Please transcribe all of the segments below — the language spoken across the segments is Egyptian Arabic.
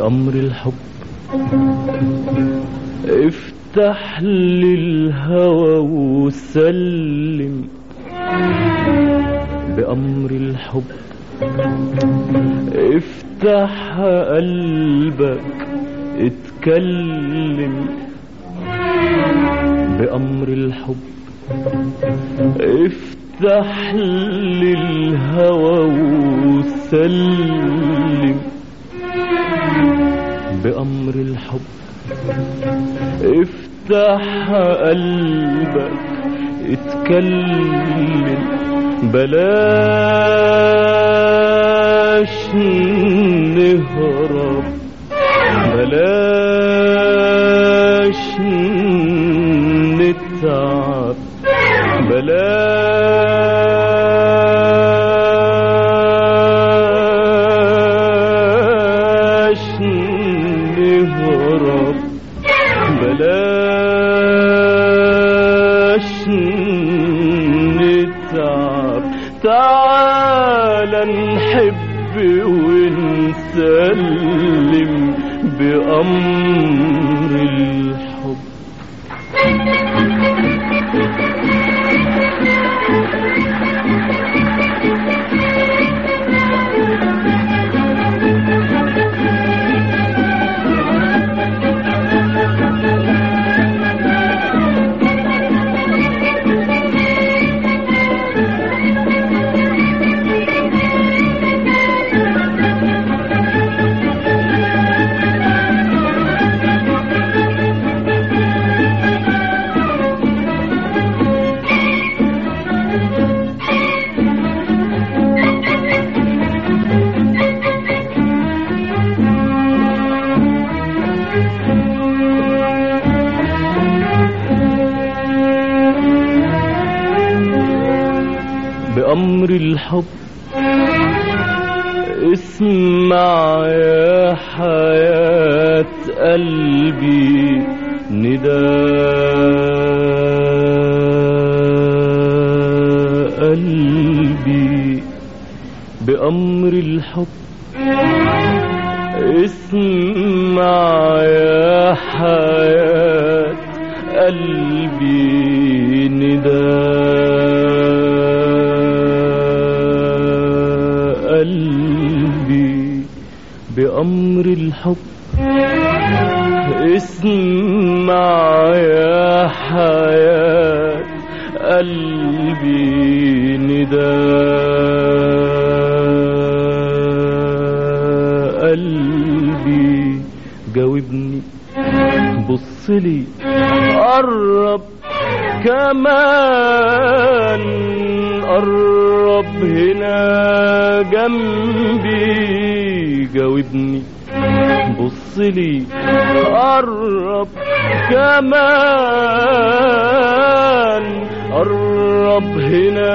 بأمر الحب افتح للهوى وسلم بأمر الحب افتح قلبك اتكلم بأمر الحب افتح للهوى وسلم بأمر الحب افتح قلبك اتكلم بلاش نهرب بلاش نتعب بلاش نهرب بلاش نتعب تعال نحب ونسلم بأمر الحب بأمر الحب اسمع يا حياة قلبي نداء قلبي بأمر الحب اسمع يا حياة قلبي نداء قلبي بأمر الحب اسمع يا حياة قلبي نداء قلبي جاوبني بصلي قرب كمان قرب هنا جنبي جاوبني بصلي قرب كمان قرب هنا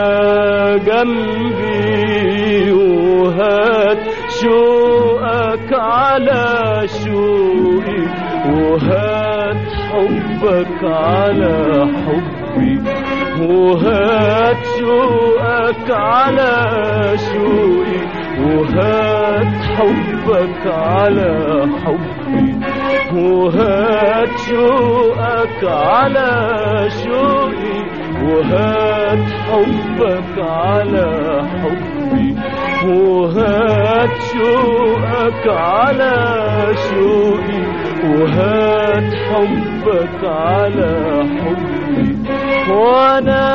جنبي وهات شوقك على شوقي وهات حبك على حبي وهات شوقك على شوقي وهات حبك على حبي وهات شوقك على شوقي وهات حبك على حبي وهات شوقك على شوقي وهات حبك على حبي وانا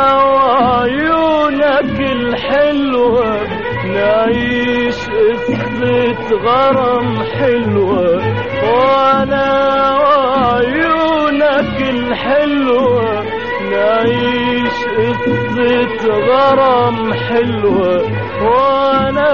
وعيونك الحلوة نعيش قصة غرام حلوة وانا وعيونك الحلوة نعيش قصة غرام حلوة وانا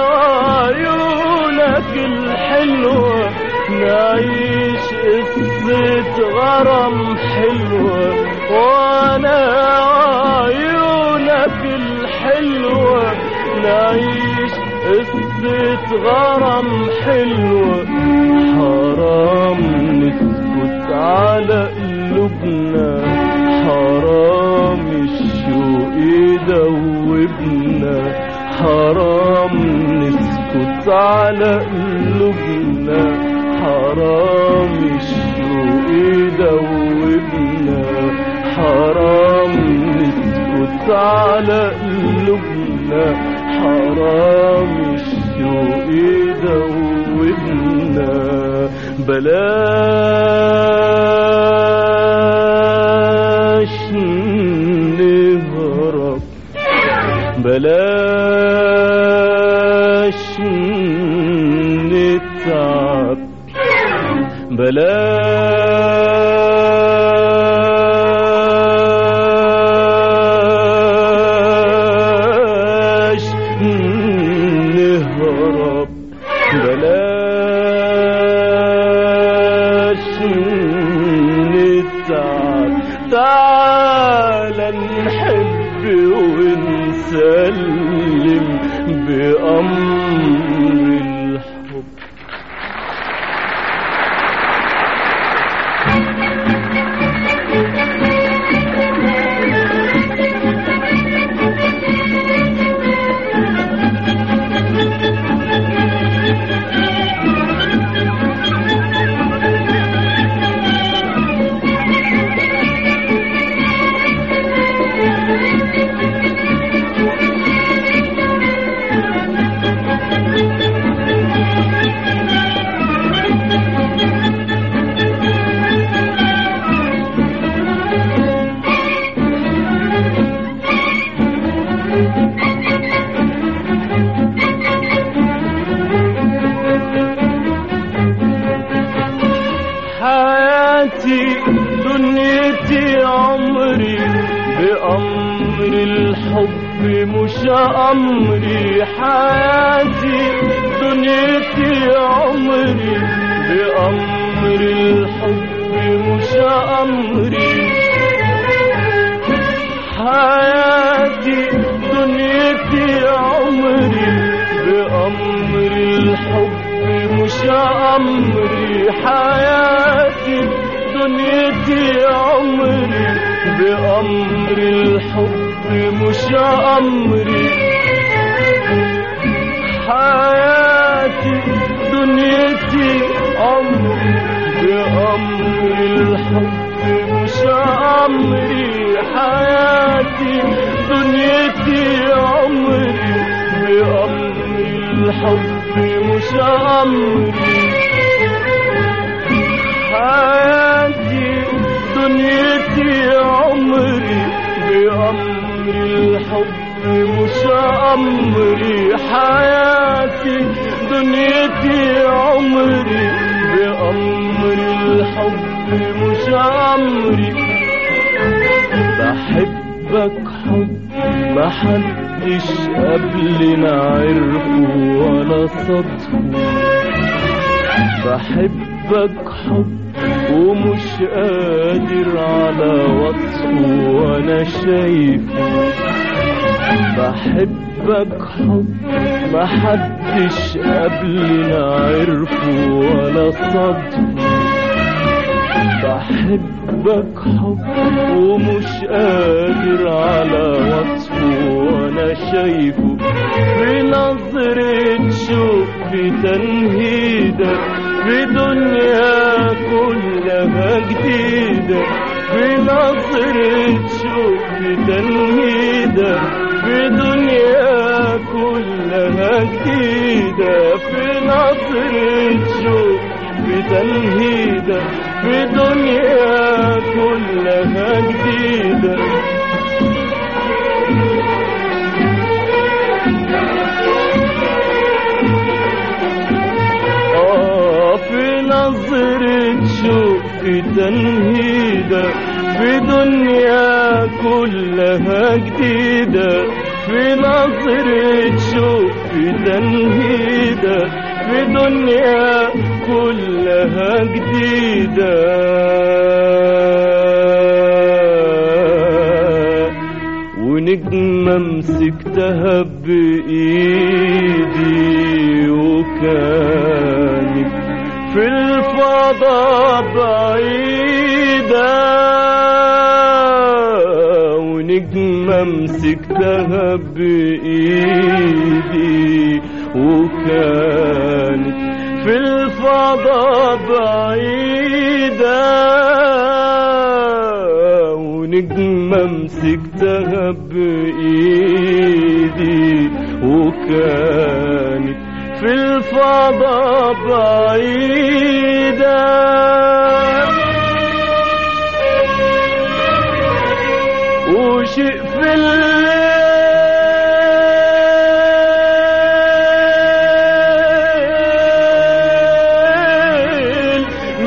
وعيونك الحلوة نعيش قصة غرام حلوة وانا وعيونك الحلوة نعيش قصة غرام حلوة حرام نسكت على قلوبنا حرام الشوق يدوبنا حرام نسكت على قلوبنا حرام الشوق يدوبنا حرام نسكت على قلوبنا حرام الشوق يدوبنا بلاش نهرب بلاش نتعب بلاش نهرب بلاش نتعب تعال نحب ونسلم بأمر الحب حياتي دنيتي عمري بأمر الحب مش أمري حياتي دنيتي عمري بأمر الحب مش أمري حياتي دنيتي عمري بأمر الحب مش أمري حياتي دنيتي عمري بأمر الحب مش أمري حياتي دنيتي عمري بأمر الحب مش أمري حياتي دنيتي عمري بأمر الحب مش أمري حياتي دنيتي عمري بأمر الحب مش أمري حياتي دنيتي عمري بأمر الحب مش أمري بحبك حب ما حدش قبلنا عرفه ولا صدفه بحبك حب ومش قادر على وصفه وانا شايفه بحبك حب ما حدش قبلنا عرفه ولا صدفه بحبك حب ومش قادر على وصفه وانا شايفه بنظرة شوق في تنهيدك في دنيا كلها جديدة بنظرة شوق في تنهيدك في دنيا كلها جديدة في نظرة شوق في تنهيدة في دنيا كلها جديدة آه في نظرة شوق في تنهيدة في دنيا كلها جديدة في نظرة شوق في تنهيدة في دنيا كلها جديدة ونجمة مسكتها بإيدي وكانت في الفضاء بعيدة ونجمة مسكتها بإيدي وكانت في الفضاء بعيدة ونجمة مسكتها بإيدي وكانت في الفضاء بعيدة وشيء في الليل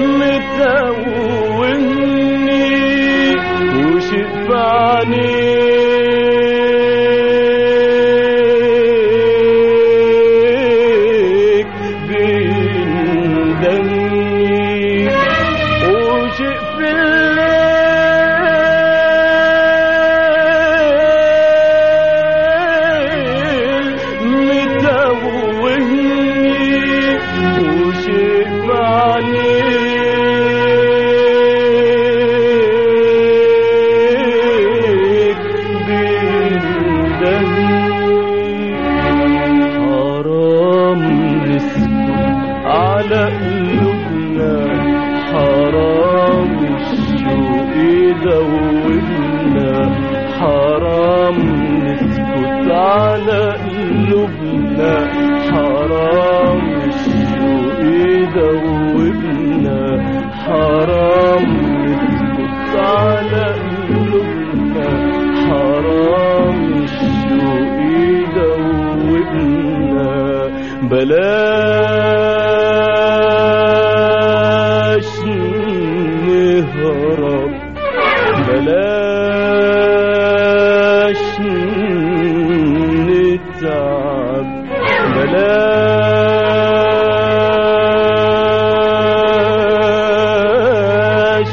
متوهني وشيء في عينيك بيندمني وشيء في الليل متوهني وشيء في عينيك بيندمني حرام نسكت على قلوبنا حرام الشوق يدوبنا حرام نسكت على قلوبنا حرام الشوق يدوبنا حرام نسكت على قلوبنا حرام الشوق يدوبنا بلاش نهرب بلاش نتعب بلاش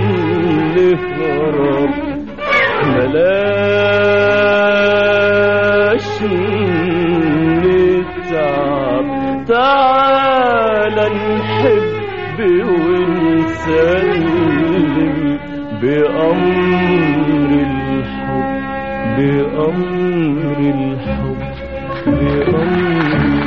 نهرب بلاش نتعب تعال نحب ونسلم بأمر الحب بأمر الحب بأمر